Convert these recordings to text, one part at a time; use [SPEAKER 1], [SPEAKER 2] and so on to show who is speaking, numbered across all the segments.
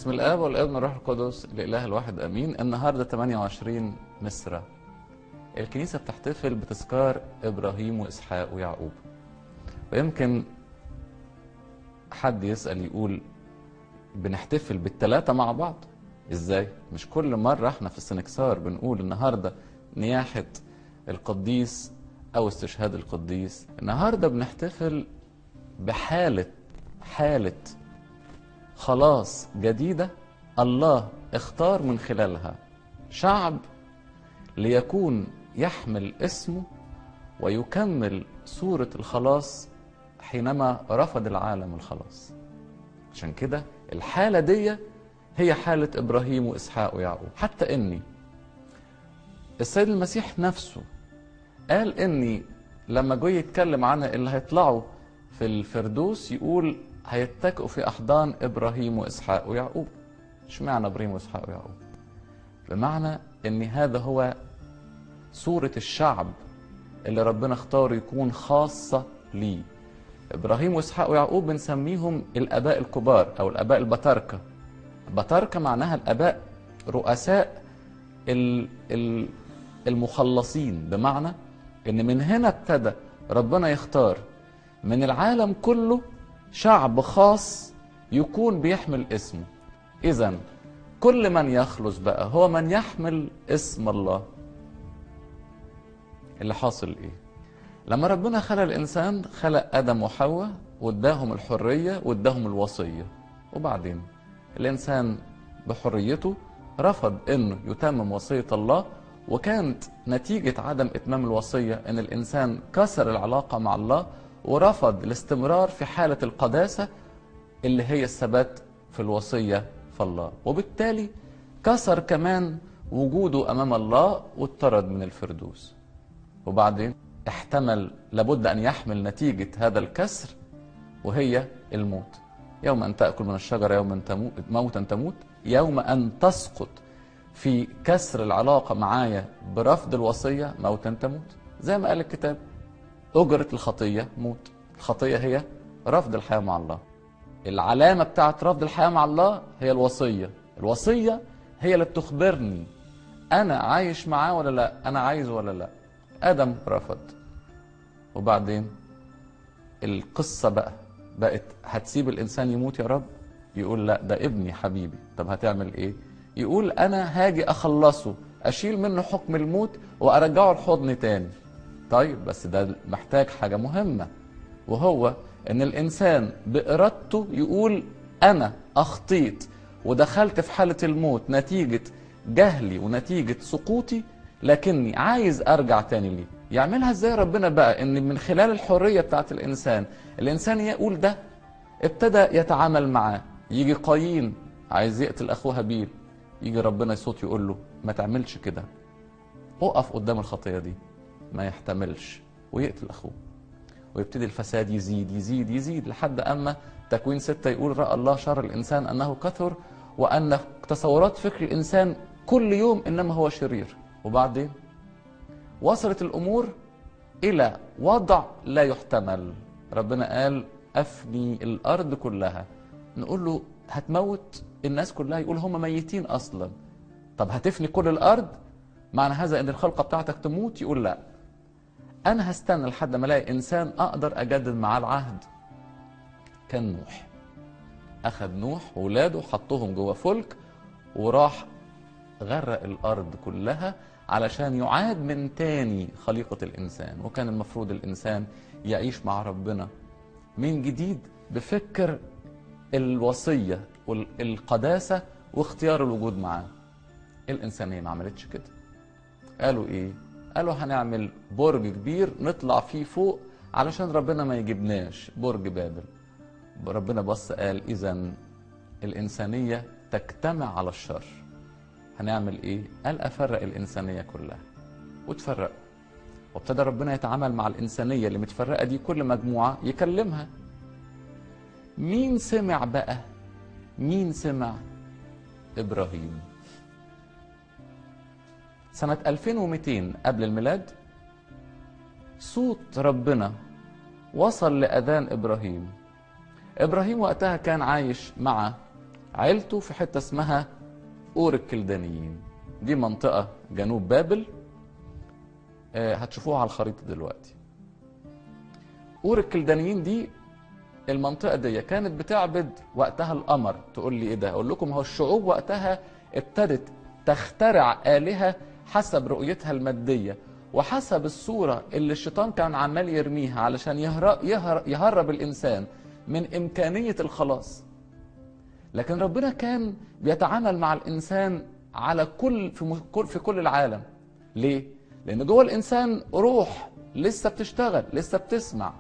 [SPEAKER 1] باسم الاب والابن والروح القدس الاله الواحد امين النهارده 28 مصر الكنيسه بتحتفل بتذكار ابراهيم واسحاق ويعقوب ويمكن حد يسال يقول بنحتفل بالثلاثه مع بعض ازاي مش كل مره احنا في السنكسار بنقول النهارده نياحه القديس او استشهاد القديس النهارده بنحتفل بحاله حاله خلاص جديده الله اختار من خلالها شعب ليكون يحمل اسمه ويكمل صوره الخلاص حينما رفض العالم الخلاص عشان كده الحاله دي هي حاله ابراهيم واسحاق ويعقوب حتى اني السيد المسيح نفسه قال اني لما جه يتكلم عن اللي هيطلعوا في الفردوس يقول هيتكئوا في احضان ابراهيم واسحاق ويعقوب اشمعنى ابراهيم واسحاق ويعقوب بمعنى ان هذا هو صورة الشعب اللي ربنا اختاره يكون خاصة ليه ابراهيم واسحاق ويعقوب بنسميهم الاباء الكبار او الاباء البطاركة بطاركة معناها الاباء رؤساء المخلصين بمعنى ان من هنا ابتدى ربنا يختار من العالم كله شعب خاص يكون بيحمل اسمه اذا كل من يخلص بقى هو من يحمل اسم الله اللي حاصل ايه لما ربنا خلق الانسان خلق ادم وحواء واداهم الحريه واداهم الوصيه وبعدين الانسان بحريته رفض انه يتمم وصيه الله وكانت نتيجه عدم اتمام الوصيه ان الانسان كسر العلاقه مع الله ورفض الاستمرار في حاله القداسه اللي هي الثبات في الوصيه في الله وبالتالي كسر كمان وجوده امام الله واتطرد من الفردوس وبعدين احتمل لابد ان يحمل نتيجه هذا الكسر وهي الموت يوم ان تاكل من الشجره يوم أن تموت موتا تموت يوم ان تسقط في كسر العلاقه معايا برفض الوصيه موتا تموت زي ما قال الكتاب اجره الخطيه موت الخطيه هي رفض الحياه مع الله العلامه بتاعت رفض الحياه مع الله هي الوصيه الوصيه هي اللي بتخبرني انا عايش معاه ولا لا انا عايز ولا لا ادم رفض وبعدين القصه بقى بقت هتسيب الانسان يموت يا رب يقول لا ده ابني حبيبي طب هتعمل ايه يقول انا هاجي اخلصه اشيل منه حكم الموت وارجعه الحضن تاني طيب بس ده محتاج حاجه مهمه وهو ان الانسان بارادته يقول انا اخطيت ودخلت في حاله الموت نتيجه جهلي ونتيجه سقوطي لكني عايز ارجع تاني ليه يعملها ازاي ربنا بقى ان من خلال الحريه بتاعت الانسان الانسان يقول ده ابتدى يتعامل معاه يجي قايين عايز يقتل اخوه هابيل يجي ربنا صوت يقول له ما تعملش كده اقف قدام الخطيه دي ما يحتملش ويقتل اخوه ويبتدي الفساد يزيد يزيد يزيد لحد اما تكوين ستة يقول راى الله شر الانسان انه كثر وان تصورات فكر الانسان كل يوم انما هو شرير وبعدين وصلت الامور الى وضع لا يحتمل ربنا قال افني الارض كلها نقول له هتموت الناس كلها يقول هم ميتين اصلا طب هتفني كل الارض معنى هذا ان الخلقه بتاعتك تموت يقول لا انا هستنى لحد ما الاقي انسان اقدر اجدد معاه العهد كان نوح اخذ نوح واولاده حطهم جوه فلك وراح غرق الارض كلها علشان يعاد من تاني خليقة الإنسان وكان المفروض الإنسان يعيش مع ربنا من جديد بفكر الوصية والقداسة واختيار الوجود معاه الإنسانية ما عملتش كده قالوا إيه؟ قالوا هنعمل برج كبير نطلع فيه فوق علشان ربنا ما يجيبناش برج بابل ربنا بص قال إذا الإنسانية تجتمع على الشر هنعمل ايه؟ قال افرق الانسانيه كلها وتفرق وابتدى ربنا يتعامل مع الانسانيه اللي متفرقه دي كل مجموعه يكلمها مين سمع بقى؟ مين سمع؟ ابراهيم سنة 2200 قبل الميلاد صوت ربنا وصل لأذان إبراهيم إبراهيم وقتها كان عايش مع عيلته في حته اسمها اور الكلدانيين دي منطقه جنوب بابل آه، هتشوفوها على الخريطه دلوقتي اور الكلدانيين دي المنطقه دي كانت بتعبد وقتها القمر تقول لي ايه ده اقول لكم هو الشعوب وقتها ابتدت تخترع الهه حسب رؤيتها الماديه وحسب الصوره اللي الشيطان كان عمال يرميها علشان يهرب, يهرب, يهرب الانسان من امكانيه الخلاص لكن ربنا كان بيتعامل مع الانسان على كل في م- كل- في كل العالم ليه لان جوه الانسان روح لسه بتشتغل لسه بتسمع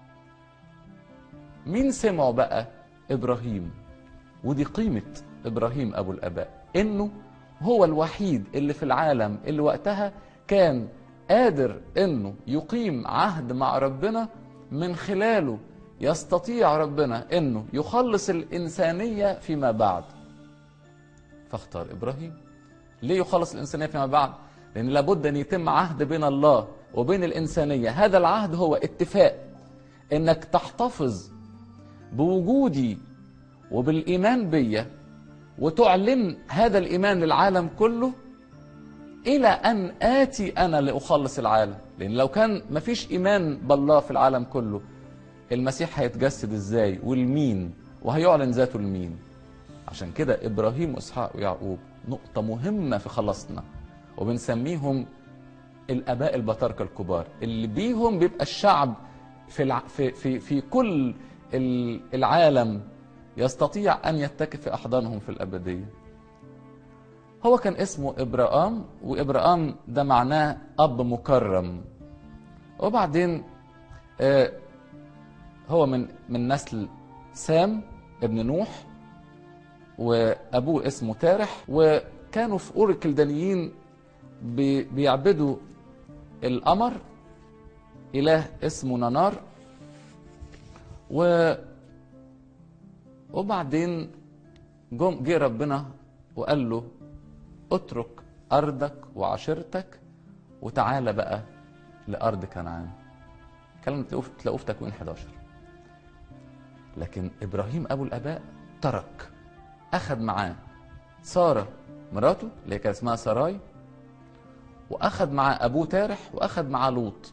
[SPEAKER 1] مين سمعه بقى ابراهيم ودي قيمه ابراهيم ابو الاباء انه هو الوحيد اللي في العالم اللي وقتها كان قادر انه يقيم عهد مع ربنا من خلاله يستطيع ربنا انه يخلص الانسانيه فيما بعد فاختار ابراهيم ليه يخلص الانسانيه فيما بعد لان لابد ان يتم عهد بين الله وبين الانسانيه هذا العهد هو اتفاق انك تحتفظ بوجودي وبالايمان بيا وتعلن هذا الايمان للعالم كله الى ان اتي انا لاخلص العالم لان لو كان مفيش ايمان بالله في العالم كله المسيح هيتجسد ازاي والمين وهيعلن ذاته لمين عشان كده ابراهيم واسحاق ويعقوب نقطه مهمه في خلاصنا وبنسميهم الاباء البطاركه الكبار اللي بيهم بيبقى الشعب في الع... في في في كل ال- العالم يستطيع ان يتكئ في احضانهم في الابديه هو كان اسمه ابراام وابراام ده معناه اب مكرم وبعدين آه، هو من من نسل سام ابن نوح وابوه اسمه تارح وكانوا في اور الكلدانيين بي- بيعبدوا القمر اله اسمه نانار و وبعدين جم جه ربنا وقال له اترك ارضك وعشيرتك وتعالى بقى لارض كنعان الكلام ده تلاقوه تلاقوه في تكوين 11 لكن ابراهيم ابو الاباء ترك اخذ معاه ساره مراته اللي هي كان اسمها سراي واخذ معاه ابوه تارح واخذ معاه لوط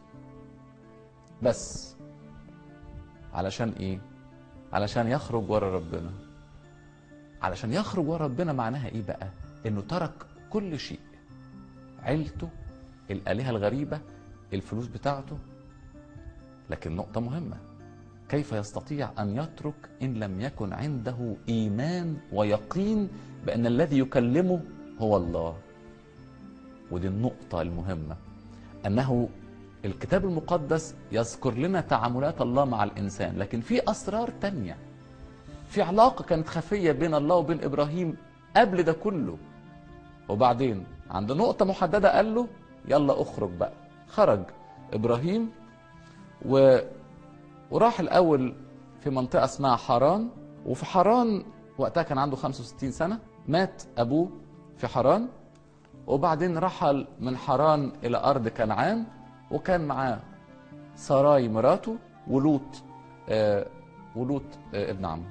[SPEAKER 1] بس علشان ايه علشان يخرج ورا ربنا علشان يخرج ورا ربنا معناها ايه بقى انه ترك كل شيء عيلته الالهه الغريبه الفلوس بتاعته لكن نقطه مهمه كيف يستطيع ان يترك ان لم يكن عنده ايمان ويقين بان الذي يكلمه هو الله ودي النقطه المهمه انه الكتاب المقدس يذكر لنا تعاملات الله مع الانسان لكن في اسرار تانية في علاقه كانت خفيه بين الله وبين ابراهيم قبل ده كله وبعدين عند نقطه محدده قال له يلا اخرج بقى خرج ابراهيم و... وراح الاول في منطقه اسمها حران وفي حران وقتها كان عنده 65 سنه مات ابوه في حران وبعدين رحل من حران الى ارض كنعان وكان معاه سراي مراته ولوط آه ولوط آه ابن عمه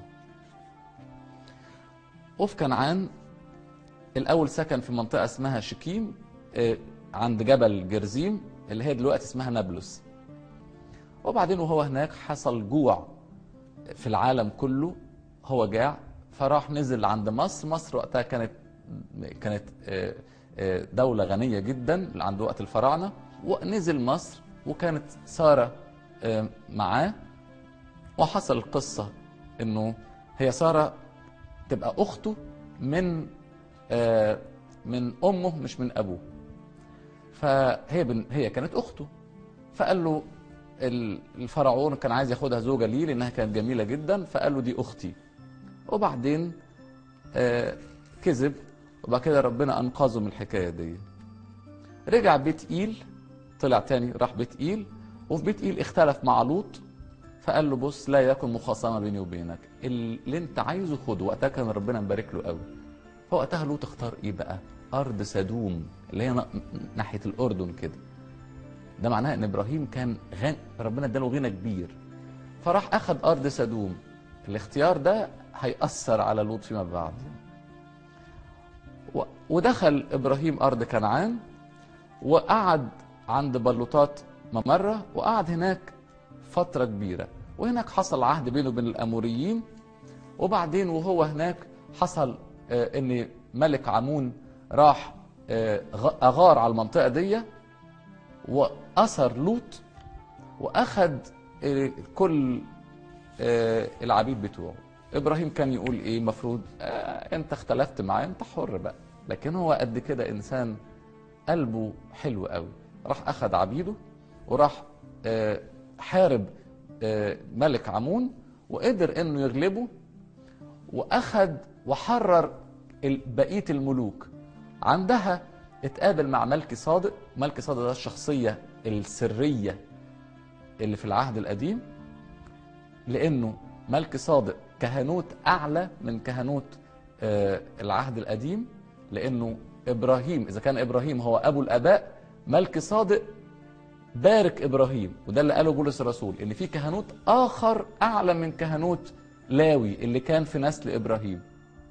[SPEAKER 1] وفي كنعان الاول سكن في منطقه اسمها شكيم آه عند جبل جرزيم اللي هي دلوقتي اسمها نابلس وبعدين وهو هناك حصل جوع في العالم كله هو جاع فراح نزل عند مصر مصر وقتها كانت كانت آه، آه، دولة غنية جدا عند وقت الفراعنة ونزل مصر وكانت سارة آه، معاه وحصل القصة انه هي سارة تبقى اخته من آه، من امه مش من ابوه فهي بن هي كانت اخته فقال له ال- الفرعون كان عايز ياخدها زوجة ليه لانها كانت جميلة جدا فقال له دي اختي وبعدين آه، كذب وبعد كده ربنا انقذه من الحكايه دي رجع بيت ايل طلع تاني راح بيت ايل وفي بيت ايل اختلف مع لوط فقال له بص لا يكن مخاصمه بيني وبينك اللي انت عايزه خده وقتها كان ربنا مبارك له قوي فوقتها لوط اختار ايه بقى ارض سدوم اللي هي ن- ناحيه الاردن كده ده معناه ان ابراهيم كان غني ربنا اداله غنى كبير فراح اخذ ارض سدوم الاختيار ده هيأثر على لوط فيما بعد و- ودخل ابراهيم ارض كنعان وقعد عند بلوطات مرة وقعد هناك فترة كبيرة وهناك حصل عهد بينه وبين الاموريين وبعدين وهو هناك حصل آه، ان ملك عمون راح آه، غ- اغار على المنطقة دي واثر لوط واخد آه، كل آه، العبيد بتوعه ابراهيم كان يقول ايه المفروض آه انت اختلفت معاه انت حر بقى لكن هو قد كده انسان قلبه حلو قوي راح اخد عبيده وراح آه حارب آه ملك عمون وقدر انه يغلبه واخد وحرر ال- بقيه الملوك عندها اتقابل مع ملكي صادق ملكي صادق ده الشخصيه السريه اللي في العهد القديم لانه ملك صادق كهنوت اعلى من كهنوت آه، العهد القديم لانه ابراهيم اذا كان ابراهيم هو ابو الاباء ملك صادق بارك ابراهيم وده اللي قاله بولس الرسول ان في كهنوت اخر اعلى من كهنوت لاوي اللي كان في نسل ابراهيم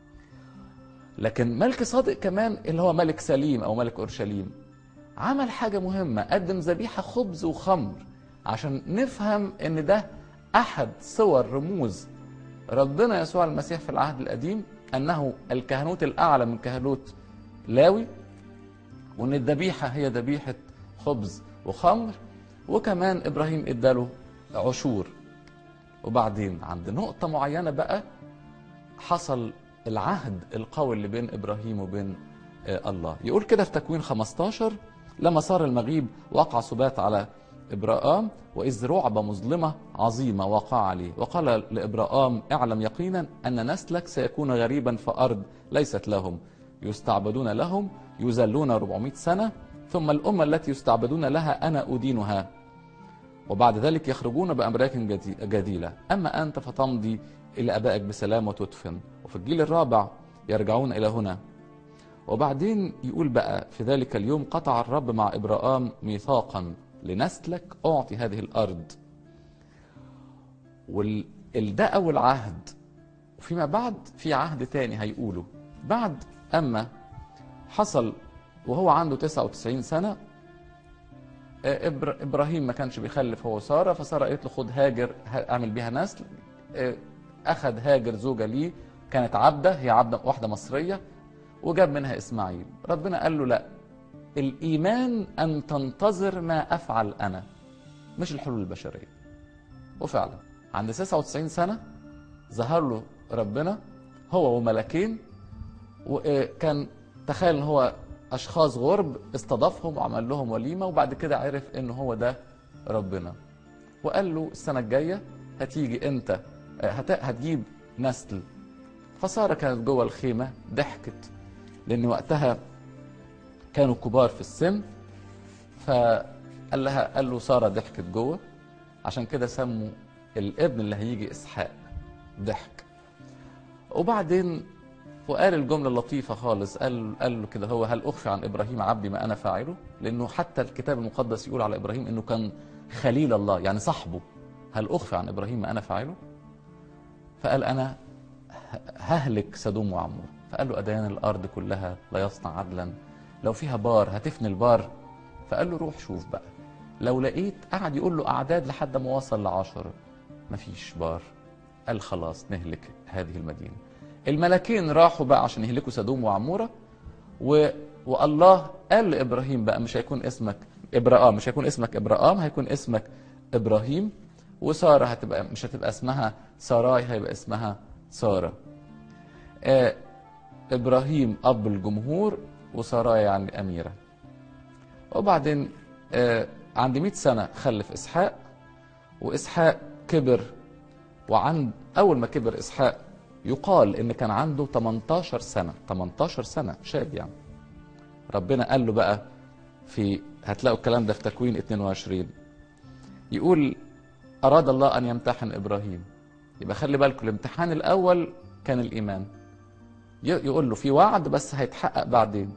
[SPEAKER 1] لكن ملك صادق كمان اللي هو ملك سليم او ملك اورشليم عمل حاجه مهمه قدم ذبيحه خبز وخمر عشان نفهم ان ده احد صور رموز ربنا يسوع المسيح في العهد القديم انه الكهنوت الاعلى من كهنوت لاوي وان الذبيحه هي ذبيحه خبز وخمر وكمان ابراهيم اداله عشور وبعدين عند نقطه معينه بقى حصل العهد القوي اللي بين ابراهيم وبين آه، الله يقول كده في تكوين 15 لما صار المغيب وقع سبات على ابراام واذ رعبه مظلمه عظيمه وقع عليه وقال لابراام اعلم يقينا ان نسلك سيكون غريبا في ارض ليست لهم يستعبدون لهم يذلون 400 سنه ثم الامه التي يستعبدون لها انا ادينها وبعد ذلك يخرجون بأمراك جدي- جديلة أما أنت فتمضي إلى أبائك بسلام وتدفن وفي الجيل الرابع يرجعون إلى هنا وبعدين يقول بقى في ذلك اليوم قطع الرب مع إبراهام ميثاقا لنسلك أعطي هذه الأرض وده أول عهد وفيما بعد في عهد تاني هيقوله بعد أما حصل وهو عنده 99 سنة إبر- ابراهيم ما كانش بيخلف هو وساره فساره قالت له خد هاجر ه- اعمل بيها نسل آه، اخذ هاجر زوجه ليه كانت عبده هي عبده واحده مصريه وجاب منها اسماعيل ربنا قال له لا الايمان ان تنتظر ما افعل انا مش الحلول البشريه وفعلا عند 99 سنه ظهر له ربنا هو وملكين وكان تخيل ان هو اشخاص غرب استضافهم وعمل لهم وليمه وبعد كده عرف ان هو ده ربنا وقال له السنه الجايه هتيجي انت هت... هتجيب نسل فساره كانت جوه الخيمه ضحكت لان وقتها كانوا كبار في السن فقال لها قال له ساره ضحكت جوه عشان كده سموا الابن اللي هيجي اسحاق ضحك وبعدين وقال الجملة اللطيفة خالص قال قال له كده هو هل أخفي عن إبراهيم عبدي ما أنا فاعله؟ لأنه حتى الكتاب المقدس يقول على إبراهيم إنه كان خليل الله يعني صاحبه هل أخفي عن إبراهيم ما أنا فاعله؟ فقال أنا ههلك سدوم وعمور فقال له أديان الأرض كلها لا يصنع عدلا لو فيها بار هتفني البار فقال له روح شوف بقى لو لقيت قعد يقول له أعداد لحد ما وصل لعشرة مفيش بار قال خلاص نهلك هذه المدينة الملكين راحوا بقى عشان يهلكوا سدوم وعمورة و... والله قال لإبراهيم بقى مش هيكون اسمك إبراهام مش هيكون اسمك إبراهام هيكون اسمك إبراهيم وسارة هتبقى مش هتبقى اسمها ساراي هيبقى اسمها سارة آه إبراهيم أب الجمهور وساراي يعني أميرة وبعدين آه عند 100 سنة خلف إسحاق وإسحاق كبر وعند أول ما كبر إسحاق يقال إن كان عنده 18 سنة 18 سنة شاب يعني ربنا قال له بقى في هتلاقوا الكلام ده في تكوين 22 يقول أراد الله أن يمتحن إبراهيم يبقى خلي بالكم الامتحان الأول كان الإيمان يقول له في وعد بس هيتحقق بعدين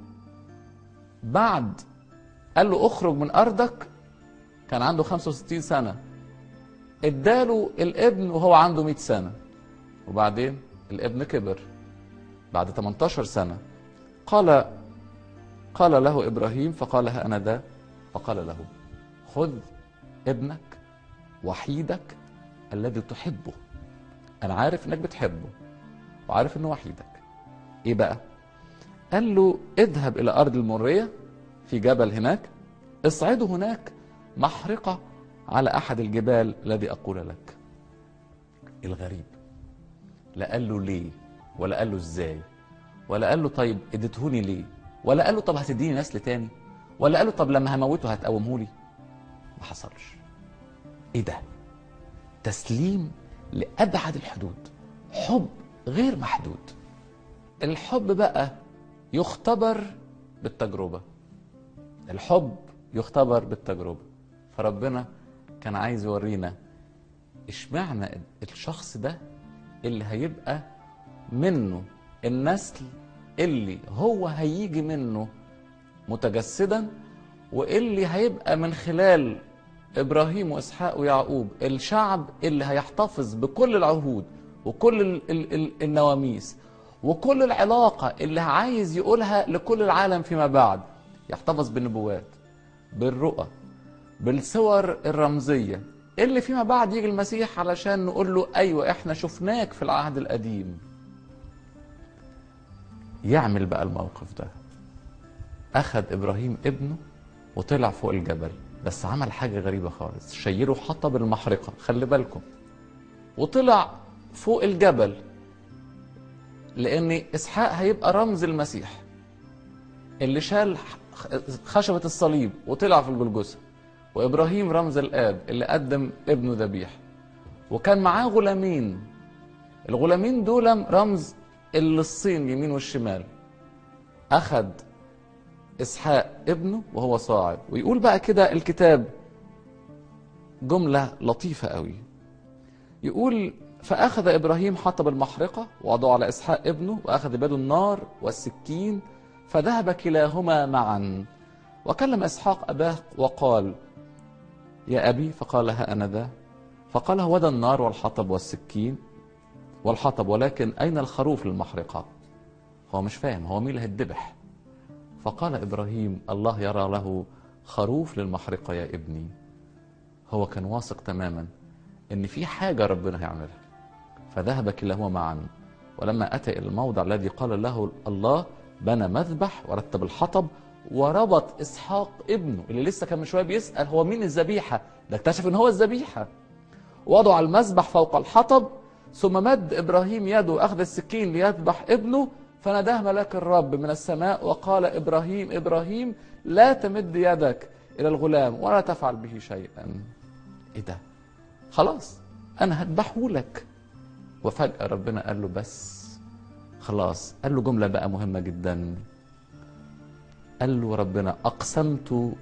[SPEAKER 1] بعد قال له اخرج من أرضك كان عنده 65 سنة اداله الابن وهو عنده 100 سنة وبعدين الابن كبر بعد 18 سنة قال قال له إبراهيم فقال ها أنا ذا فقال له خذ ابنك وحيدك الذي تحبه أنا عارف إنك بتحبه وعارف إنه وحيدك إيه بقى؟ قال له اذهب إلى أرض المورية في جبل هناك اصعده هناك محرقة على أحد الجبال الذي أقول لك الغريب لا قال له ليه ولا قال له ازاي ولا قال له طيب اديتهوني ليه ولا قال له طب هتديني نسل تاني ولا قال له طب لما هموته هتقومه لي ما حصلش ايه ده تسليم لابعد الحدود حب غير محدود الحب بقى يختبر بالتجربه الحب يختبر بالتجربه فربنا كان عايز يورينا اشمعنى الشخص ده اللي هيبقى منه النسل اللي هو هيجي منه متجسدا واللي هيبقى من خلال ابراهيم واسحاق ويعقوب الشعب اللي هيحتفظ بكل العهود وكل ال ال ال النواميس وكل العلاقة اللي عايز يقولها لكل العالم فيما بعد يحتفظ بالنبوات بالرؤى بالصور الرمزية اللي فيما بعد يجي المسيح علشان نقول له أيوة إحنا شفناك في العهد القديم يعمل بقى الموقف ده أخذ إبراهيم ابنه وطلع فوق الجبل بس عمل حاجة غريبة خالص شيله حطب المحرقة خلي بالكم وطلع فوق الجبل لأن إسحاق هيبقى رمز المسيح اللي شال خشبة الصليب وطلع في الجلجسة وإبراهيم رمز الآب اللي قدم ابنه ذبيح وكان معاه غلامين الغلامين دول رمز الصين يمين والشمال أخذ إسحاق ابنه وهو صاعد ويقول بقى كده الكتاب جملة لطيفة قوي يقول فأخذ إبراهيم حطب المحرقة ووضعه على إسحاق ابنه وأخذ بيده النار والسكين فذهب كلاهما معا وكلم إسحاق أباه وقال يا أبي فقال ها أنا ذا فقال هو ذا النار والحطب والسكين والحطب ولكن أين الخروف للمحرقة هو مش فاهم هو مين اللي هيتذبح فقال إبراهيم الله يرى له خروف للمحرقة يا ابني هو كان واثق تماما ان في حاجة ربنا هيعملها فذهب كلاهما معا ولما أتى إلى الموضع الذي قال له الله بنى مذبح ورتب الحطب وربط إسحاق ابنه اللي لسه كان من شوية بيسأل هو مين الذبيحة ده اكتشف ان هو الذبيحة وضع المذبح فوق الحطب ثم مد إبراهيم يده أخذ السكين ليذبح ابنه فناداه ملاك الرب من السماء وقال إبراهيم إبراهيم لا تمد يدك إلى الغلام ولا تفعل به شيئا إيه ده خلاص أنا هذبحه لك وفجأة ربنا قال له بس خلاص قال له جملة بقى مهمة جدا قال له ربنا أقسمت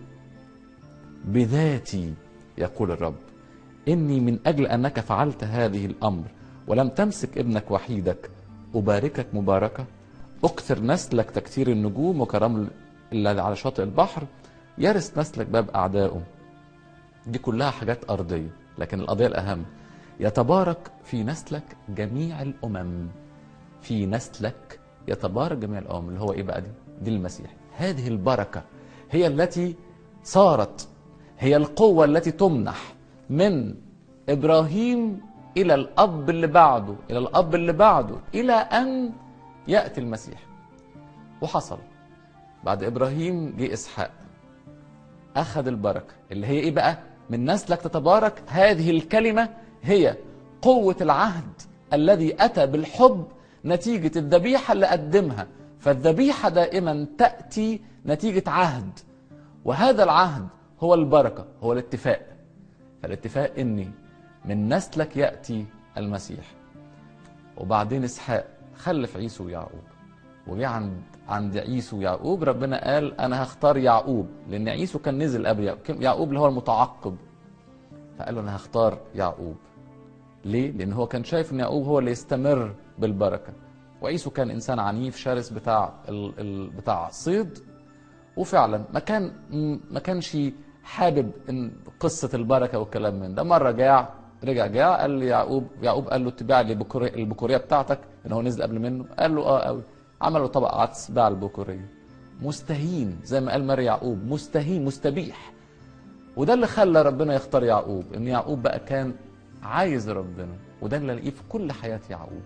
[SPEAKER 1] بذاتي يقول الرب إني من أجل أنك فعلت هذه الأمر ولم تمسك ابنك وحيدك أباركك مباركة أكثر نسلك تكثير النجوم وكرمل اللي على شاطئ البحر يرث نسلك باب أعدائه دي كلها حاجات أرضية لكن القضية الأهم يتبارك في نسلك جميع الأمم في نسلك يتبارك جميع الأمم اللي هو إيه بقى دي؟ دي المسيح هذه البركة هي التي صارت هي القوة التي تمنح من إبراهيم إلى الأب اللي بعده إلى الأب اللي بعده إلى أن يأتي المسيح وحصل بعد إبراهيم جه إسحاق أخذ البركة اللي هي إيه بقى من نسلك تتبارك هذه الكلمة هي قوة العهد الذي أتى بالحب نتيجة الذبيحة اللي قدمها فالذبيحة دائما تأتي نتيجة عهد وهذا العهد هو البركة هو الاتفاق فالاتفاق إني من نسلك يأتي المسيح وبعدين إسحاق خلف عيسو ويعقوب وجه عند عند عيسو ويعقوب ربنا قال انا هختار يعقوب لان عيسو كان نزل قبل يعقوب يعقوب اللي هو المتعقب فقال له انا هختار يعقوب ليه لان هو كان شايف ان يعقوب هو اللي يستمر بالبركه وعيسو كان انسان عنيف شرس بتاع ال... ال... بتاع صيد وفعلا ما كان ما كانش حابب ان قصه البركه والكلام من ده مره جاع رجع جاع قال لي يعقوب يعقوب قال له تبيع لي البكورية, البكورية بتاعتك ان هو نزل قبل منه قال له اه قوي عمل له طبق عدس باع البكورية مستهين زي ما قال ماري يعقوب مستهين مستبيح وده اللي خلى ربنا يختار يعقوب ان يعقوب بقى كان عايز ربنا وده اللي الاقيه في كل حياة يعقوب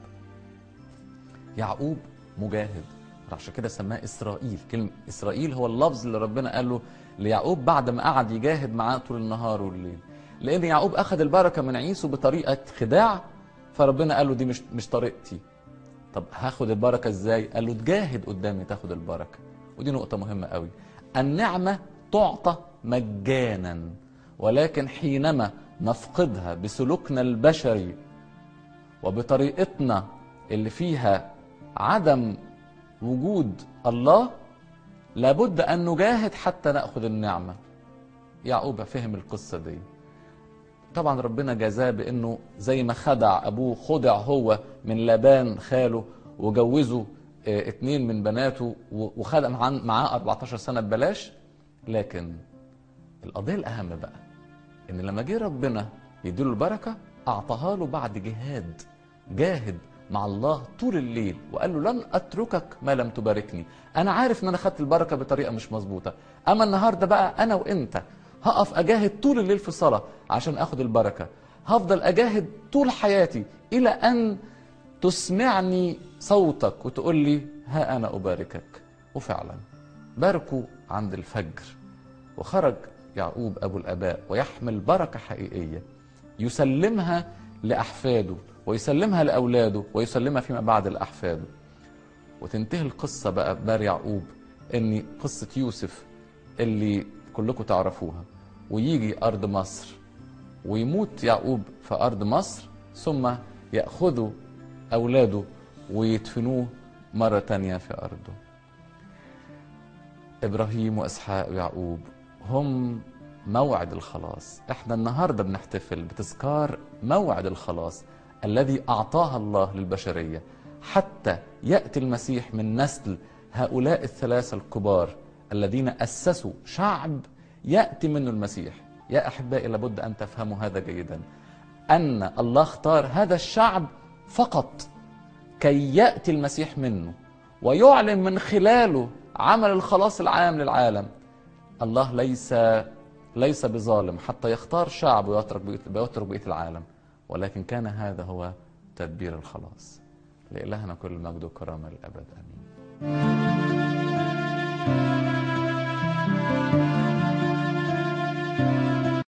[SPEAKER 1] يعقوب مجاهد عشان كده سماه اسرائيل كلمة اسرائيل هو اللفظ اللي ربنا قاله ليعقوب بعد ما قعد يجاهد معاه طول النهار والليل لان يعقوب اخذ البركه من عيسو بطريقه خداع فربنا قال له دي مش مش طريقتي طب هاخد البركه ازاي قال له تجاهد قدامي تاخد البركه ودي نقطه مهمه قوي النعمه تعطى مجانا ولكن حينما نفقدها بسلوكنا البشري وبطريقتنا اللي فيها عدم وجود الله لابد ان نجاهد حتى ناخذ النعمه يعقوب فهم القصه دي طبعا ربنا جزاه بانه زي ما خدع ابوه خدع هو من لابان خاله وجوزه اه اتنين من بناته وخد معاه 14 سنه ببلاش لكن القضيه الاهم بقى ان لما جه ربنا يديله البركه اعطاها له بعد جهاد جاهد مع الله طول الليل وقال له لن اتركك ما لم تباركني انا عارف ان انا خدت البركه بطريقه مش مظبوطه اما النهارده بقى انا وانت هقف اجاهد طول الليل في الصلاه عشان اخد البركه هفضل اجاهد طول حياتي الى ان تسمعني صوتك وتقول لي ها انا اباركك وفعلا باركوا عند الفجر وخرج يعقوب ابو الاباء ويحمل بركه حقيقيه يسلمها لاحفاده ويسلمها لاولاده ويسلمها فيما بعد لاحفاده وتنتهي القصه بقى بار يعقوب ان قصه يوسف اللي كلكم تعرفوها ويجي أرض مصر ويموت يعقوب في أرض مصر ثم يأخذوا أولاده ويدفنوه مرة تانية في أرضه إبراهيم وإسحاق ويعقوب هم موعد الخلاص احنا النهاردة بنحتفل بتذكار موعد الخلاص الذي أعطاها الله للبشرية حتى يأتي المسيح من نسل هؤلاء الثلاثة الكبار الذين أسسوا شعب يأتي منه المسيح يا أحبائي لابد أن تفهموا هذا جيدا أن الله اختار هذا الشعب فقط كي يأتي المسيح منه ويعلن من خلاله عمل الخلاص العام للعالم الله ليس ليس بظالم حتى يختار شعب ويترك ويترك بقية العالم ولكن كان هذا هو تدبير الخلاص لإلهنا كل المجد والكرامة للأبد آمين